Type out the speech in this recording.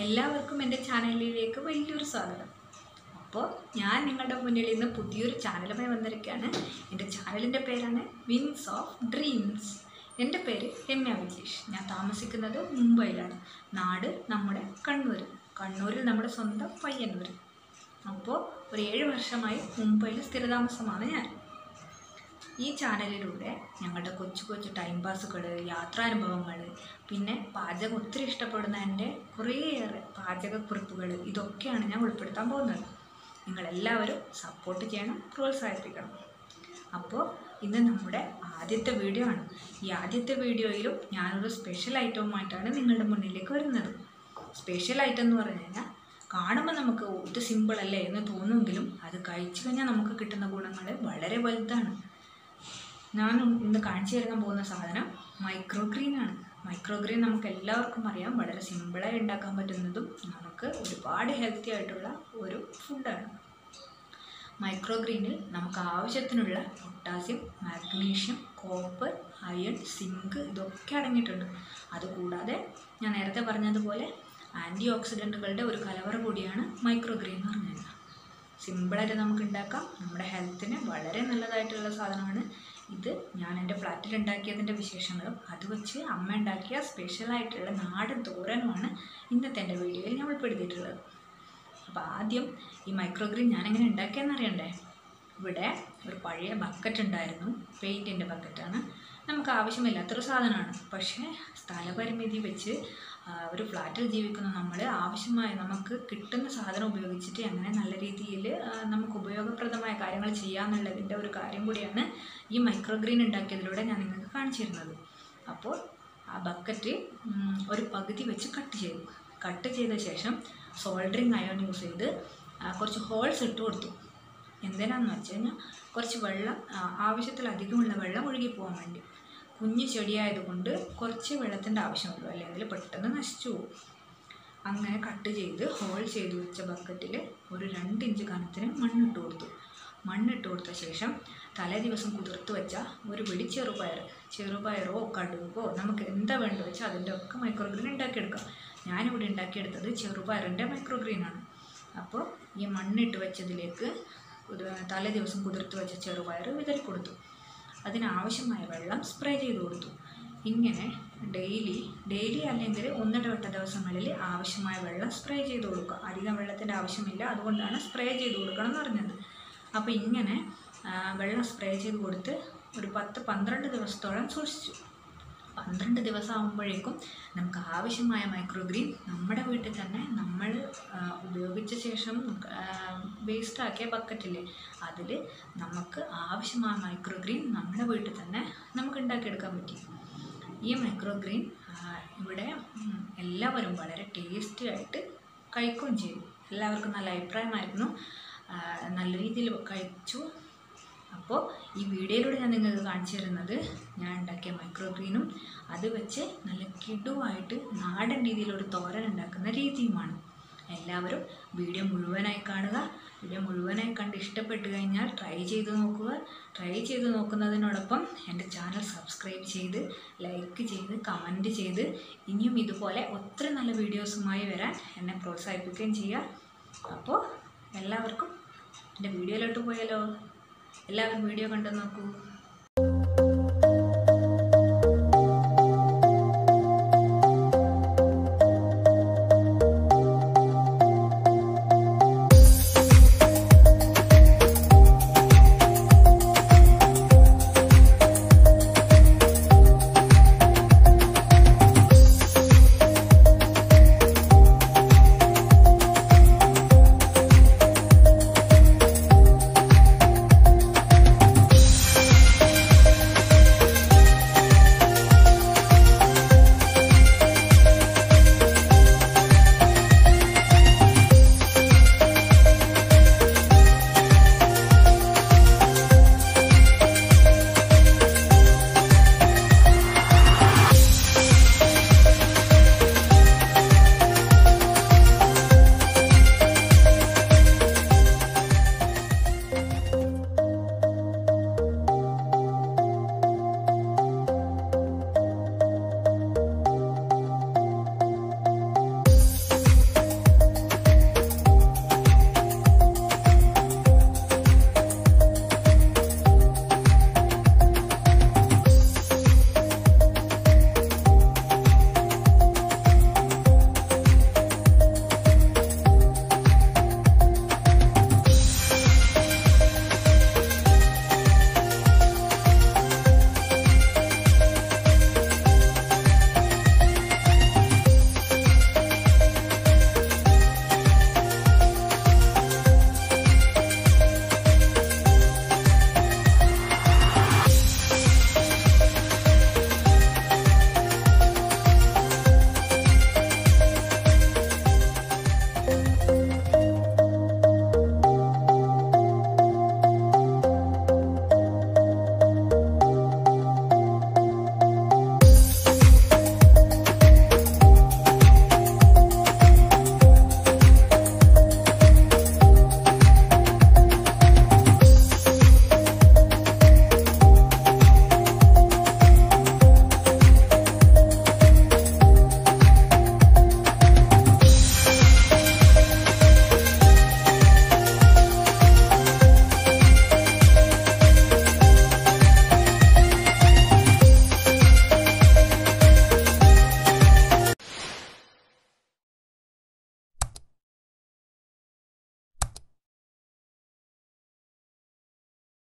എല്ലാവർക്കും എൻ്റെ ചാനലിലേക്ക് വലിയൊരു സ്വാഗതം അപ്പോൾ ഞാൻ നിങ്ങളുടെ മുന്നിൽ ഇന്ന് പുതിയൊരു ചാനലുമായി വന്നിരിക്കുകയാണ് എൻ്റെ ചാനലിൻ്റെ പേരാണ് വിങ്സ് ഓഫ് ഡ്രീംസ് എൻ്റെ പേര് രമ്യ വിജേഷ് ഞാൻ താമസിക്കുന്നത് മുംബൈയിലാണ് നാട് നമ്മുടെ കണ്ണൂർ കണ്ണൂരിൽ നമ്മുടെ സ്വന്തം പയ്യന്നൂർ അപ്പോൾ ഒരു ഏഴ് വർഷമായി മുംബൈയിൽ സ്ഥിരതാമസമാണ് ഞാൻ ഈ ചാനലിലൂടെ ഞങ്ങളുടെ കൊച്ചു കൊച്ചു ടൈം പാസുകൾ യാത്രാനുഭവങ്ങൾ പിന്നെ പാചകം ഒത്തിരി ഇഷ്ടപ്പെടുന്ന എൻ്റെ കുറേയേറെ പാചകക്കുറിപ്പുകൾ ഇതൊക്കെയാണ് ഞാൻ ഉൾപ്പെടുത്താൻ പോകുന്നത് നിങ്ങളെല്ലാവരും സപ്പോർട്ട് ചെയ്യണം പ്രോത്സാഹിപ്പിക്കണം അപ്പോൾ ഇന്ന് നമ്മുടെ ആദ്യത്തെ വീഡിയോ ആണ് ഈ ആദ്യത്തെ വീഡിയോയിലും ഞാനൊരു സ്പെഷ്യൽ ഐറ്റവുമായിട്ടാണ് നിങ്ങളുടെ മുന്നിലേക്ക് വരുന്നത് സ്പെഷ്യൽ ഐറ്റം എന്ന് പറഞ്ഞു കഴിഞ്ഞാൽ കാണുമ്പോൾ നമുക്ക് "ഓ, ഇത് സിമ്പിൾ അല്ലേ എന്ന് തോന്നുമെങ്കിലും അത് കഴിച്ചു കഴിഞ്ഞാൽ നമുക്ക് കിട്ടുന്ന ഗുണങ്ങൾ വളരെ വലുതാണ് ഞാൻ ഇന്ന് കാണിച്ചു തരാൻ പോകുന്ന സാധനം മൈക്രോ ഗ്രീൻ ആണ് മൈക്രോ ഗ്രീൻ നമുക്ക് എല്ലാവർക്കും അറിയാം വളരെ സിമ്പിളായി ഉണ്ടാക്കാൻ പറ്റുന്നതും നമുക്ക് ഒരുപാട് ഹെൽത്തി ആയിട്ടുള്ള ഒരു ഫുഡാണ് മൈക്രോ ഗ്രീനിൽ നമുക്ക് ആവശ്യത്തിനുള്ള potassium magnesium copper iron zinc ഇതൊക്കെ അടങ്ങിയിട്ടുണ്ട് അതുകൂടാതെ ഞാൻ നേരത്തെ പറഞ്ഞതുപോലെ ആൻറ്റി ഓക്സിഡൻറ്റുകളുടെ ഒരു കലവറ കൂടിയാണ് മൈക്രോ ഗ്രീൻ എന്ന് പറഞ്ഞു കഴിഞ്ഞാൽ സിമ്പിളായിട്ട് നമുക്ക് ഉണ്ടാക്കാം നമ്മുടെ ഹെൽത്തിന് വളരെ നല്ലതായിട്ടുള്ള സാധനമാണ് ഇത് ഞാൻ എൻ്റെ ഫ്ലാറ്റിൽ ഉണ്ടാക്കിയതിൻ്റെ വിശേഷങ്ങളും അത് വെച്ച് അമ്മ ഉണ്ടാക്കിയ സ്പെഷ്യലായിട്ടുള്ള നാടൻ തോരനുമാണ് ഇന്നത്തെ എൻ്റെ വീഡിയോയിൽ ഞാൻ ഉൾപ്പെടുത്തിയിട്ടുള്ളത് അപ്പോൾ ആദ്യം ഈ മൈക്രോഗ്രീൻ ഞാനെങ്ങനെ ഉണ്ടാക്കിയെന്ന് അറിയണ്ടേ ഇവിടെ ഒരു പഴയ ബക്കറ്റ് ഉണ്ടായിരുന്നു പെയിൻറ്റിൻ്റെ ബക്കറ്റാണ് നമുക്ക് ആവശ്യമില്ലാത്തൊരു സാധനമാണ് പക്ഷേ സ്ഥലപരിമിതി വെച്ച് ആ, ഒരു ഫ്ലാറ്റിൽ ജീവിക്കുന്ന നമ്മൾ ആവശ്യമായ നമുക്ക് കിട്ടുന്ന സാധനം ഉപയോഗിച്ചിട്ട് എങ്ങനെ നല്ല രീതിയിൽ നമുക്ക് ഉപയോഗപ്രദമായ കാര്യങ്ങൾ ചെയ്യാമെന്നുള്ളതിൻ്റെ ഒരു കാര്യം കൂടിയാണ് ഈ മൈക്രോഗ്രീൻ ഉണ്ടാക്കിയതിലൂടെ ഞാൻ നിങ്ങൾക്ക് കാണിച്ചു തരുന്നത് അപ്പോൾ ആ ബക്കറ്റ് ഉം, ഒരു പകുതി വെച്ച് കട്ട് ചെയ്തു കട്ട് ചെയ്ത ശേഷം സോൾഡറിങ് അയൺ യൂസ് ചെയ്ത് ആ, കുറച്ച് ഹോൾസ് ഇട്ട് കൊടുത്തു എന്തിനാന്ന് വെച്ച് കഴിഞ്ഞാൽ കുറച്ച് വെള്ളം ആ, ആവശ്യത്തിലധികമുള്ള വെള്ളം ഒഴുകി പോകാൻ വേണ്ടി കുഞ്ഞു ചെടിയായതുകൊണ്ട് കുറച്ച് വെള്ളത്തിൻ്റെ ആവശ്യമുള്ളൂ അല്ലെങ്കിൽ പെട്ടെന്ന് നശിച്ചു പോകും അങ്ങനെ കട്ട് ചെയ്ത് ഹോൾ ചെയ്ത് വെച്ച ബക്കറ്റിൽ ഒരു രണ്ട് ഇഞ്ച് കനത്തിന് മണ്ണിട്ട് കൊടുത്തു മണ്ണിട്ട് കൊടുത്ത ശേഷം തലേ ദിവസം കുതിർത്ത് വെച്ച ഒരു പിടി ചെറുപയർ ചെറുപയറോ കടുകോ നമുക്ക് എന്താ വേണ്ട വെച്ചാൽ അതിൻ്റെ ഒക്കെ മൈക്രോഗ്രീൻ ഉണ്ടാക്കിയെടുക്കാം ഞാനിവിടെ ഉണ്ടാക്കിയെടുത്തത് ചെറുപയറിൻ്റെ മൈക്രോഗ്രീനാണ് അപ്പോൾ ഈ മണ്ണിട്ട് വെച്ചതിലേക്ക് ഒരു തലേ ദിവസം കുതിർത്ത് വെച്ച ചെറുപയർ വിതറി കൊടുത്തു അതിനാവശ്യമായ വെള്ളം സ്പ്രേ ചെയ്ത് കൊടുത്തു ഇങ്ങനെ ഡെയിലി ഡെയിലി അല്ലെങ്കിൽ ഒന്നിടവിട്ട ദിവസങ്ങളിൽ ആവശ്യമായ വെള്ളം സ്പ്രേ ചെയ്ത് കൊടുക്കുക അധികം വെള്ളത്തിൻ്റെ ആവശ്യമില്ല അതുകൊണ്ടാണ് സ്പ്രേ ചെയ്ത് കൊടുക്കണം എന്ന് പറഞ്ഞത് അപ്പോൾ ഇങ്ങനെ ആ, വെള്ളം സ്പ്രേ ചെയ്ത് കൊടുത്ത് ഒരു പത്ത് പന്ത്രണ്ട് ദിവസത്തോളം സൂക്ഷിച്ചു പന്ത്രണ്ട് ദിവസം ആകുമ്പോഴേക്കും നമുക്ക് ആവശ്യമായ മൈക്രോഗ്രീൻ നമ്മുടെ വീട്ടിൽ തന്നെ നമ്മൾ ആ, ഉപയോഗിച്ച ശേഷം വേസ്റ്റാക്കിയ ബക്കറ്റില്ലേ അതിൽ നമുക്ക് ആവശ്യമായ മൈക്രോഗ്രീൻ നമ്മുടെ വീട്ടിൽ തന്നെ നമുക്ക് ഉണ്ടാക്കിയെടുക്കാൻ പറ്റി ഈ മൈക്രോഗ്രീൻ ഇവിടെ ഉം, എല്ലാവരും വളരെ ടേസ്റ്റി ആയിട്ട് കഴിക്കുകയും ചെയ്തു എല്ലാവർക്കും നല്ല അഭിപ്രായമായിരുന്നു ആ, നല്ല രീതിയിൽ കഴിച്ചു അപ്പോൾ ഈ വീഡിയോയിലൂടെ ഞാൻ നിങ്ങൾക്ക് കാണിച്ചു തരുന്നത് ഞാൻ ഉണ്ടാക്കിയ മൈക്രോഗ്രീനും അത് വെച്ച് നല്ല കിടുവായിട്ട് നാടൻ രീതിയിലൊരു തോരൻ ഉണ്ടാക്കുന്ന രീതിയുമാണ് എല്ലാവരും വീഡിയോ മുഴുവനായി കാണുക വീഡിയോ മുഴുവനായി കണ്ട് ഇഷ്ടപ്പെട്ട് കഴിഞ്ഞാൽ ട്രൈ ചെയ്ത് നോക്കുക ട്രൈ ചെയ്ത് നോക്കുന്നതിനോടൊപ്പം എൻ്റെ ചാനൽ സബ്സ്ക്രൈബ് ചെയ്ത് ലൈക്ക് ചെയ്ത് കമൻറ്റ് ചെയ്ത് ഇനിയും ഇതുപോലെ ഒത്തിരി നല്ല വീഡിയോസുമായി വരാൻ എന്നെ പ്രോത്സാഹിപ്പിക്കുകയും ചെയ്യുക അപ്പോൾ എല്ലാവർക്കും എൻ്റെ വീഡിയോയിലോട്ട് പോയാലോ എല്ലാവരും വീഡിയോ കണ്ടു നോക്കൂ